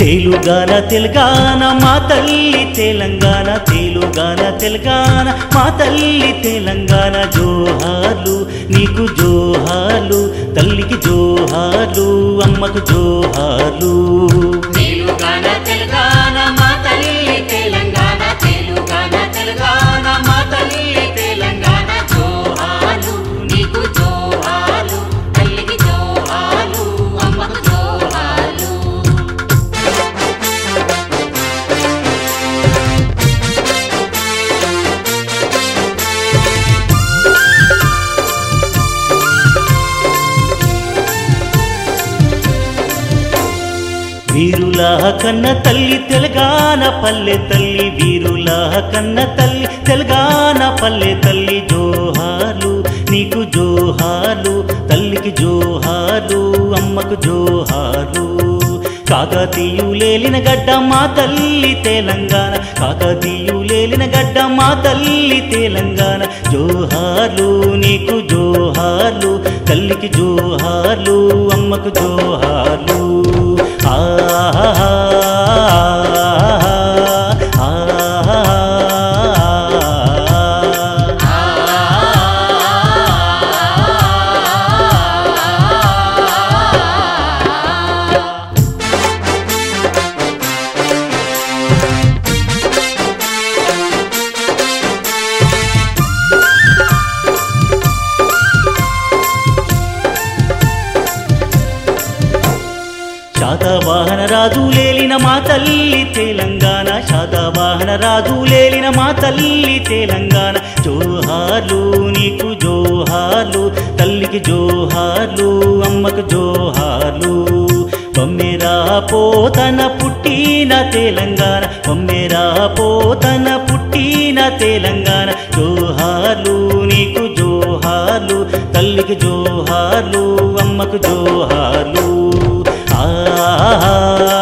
తేలుగాన తెలంగాణ మా తల్లి తెలంగాణ తేలుగాన తెలంగాణ మా తల్లి తెలంగాణ జోహాలు నీకు జోహాలు తల్లికి జోహాలు అమ్మకు జోహాలు తెలుగాన తెలంగాణ మా తల్లి తెలంగాణ తెలుగాన తెలంగాణ మా తల్లి తెలంగాణ జోహాలు నీకు జోహాలు తల్లికి జోహాలు అమ్మకు జోహాలు వీరుల కన్న తల్లి తెలంగాణ పల్లె తల్లి వీరుల కన్న తల్లి తెలంగాణ పల్లె తల్లి జోహాలు నీకు జోహాలు తల్లికి జోహాలు అమ్మకు జోహాలు కాకతీయులేలిన గడ్డ మా తల్లి తెలంగాణ కాకతీయులేలిన గడ్డ మా తల్లి తెలంగాణ జోహాలు నీకు జోహాలు తల్లికి జోహాలు అమ్మకు జోహాలు ఆహా శాతవాహన రాజు లేలిన మా తల్లి తెలంగాణ శాతవాహన రాజు లేలిన మా తల్లి తెలంగాణ జోహాలు నీకు జోహాలు తల్లికి జోహాలు అమ్మకు జోహాలు బొమ్మెరా పోతన పుట్టిన తెలంగాణ బొమ్మెరా పోతన పుట్టిన తెలంగాణ జోహాలు నీకు జోహాలు తల్లికి జోహాలు అమ్మకు జోహాలు ఆహా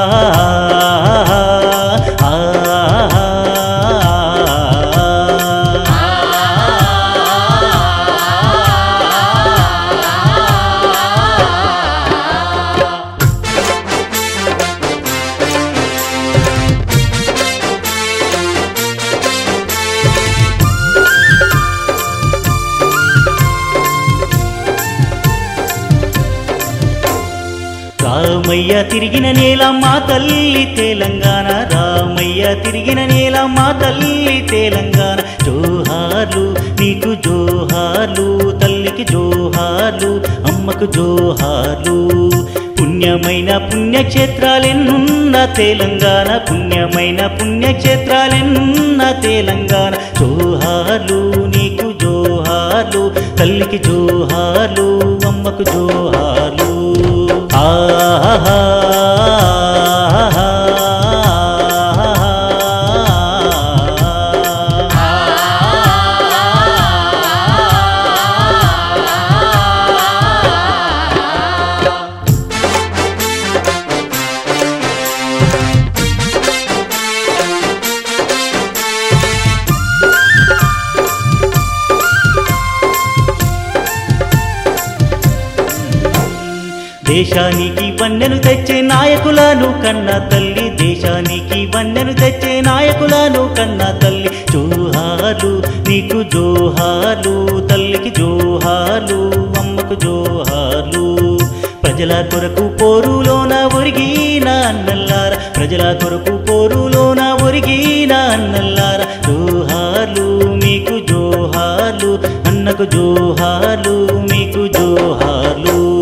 రామయ్య తిరిగిన నేల మా తల్లి తెలంగాణ రామయ్య తిరిగిన నేల మా తల్లి తెలంగాణ జోహాలు నీకు జోహాలు తల్లికి జోహాలు అమ్మకు జోహాలు పుణ్యమైన పుణ్యక్షేత్రాలెన్నున్న తెలంగాణ పుణ్యమైన పుణ్యక్షేత్రాలెన్నున్న తెలంగాణ జోహాలు నీకు జోహాలు తల్లికి జోహాలు అమ్మకు జోహాలు ఆహా దేశానికి వన్నెను తెచ్చే నాయకులను కన్న తల్లి దేశానికి వన్నెను తెచ్చే నాయకులను కన్న తల్లి జోహాలు నీకు జోహాలు తల్లికి జోహాలు అమ్మకు జోహాలు ప్రజల కొరకు పోరులోన ఒరిగిన అన్నల్లార ప్రజల కొరకు పోరులోన ఒరిగిన అన్నల్లార జోహాలు మీకు జోహాలు అన్నకు జోహాలు మీకు జోహాలు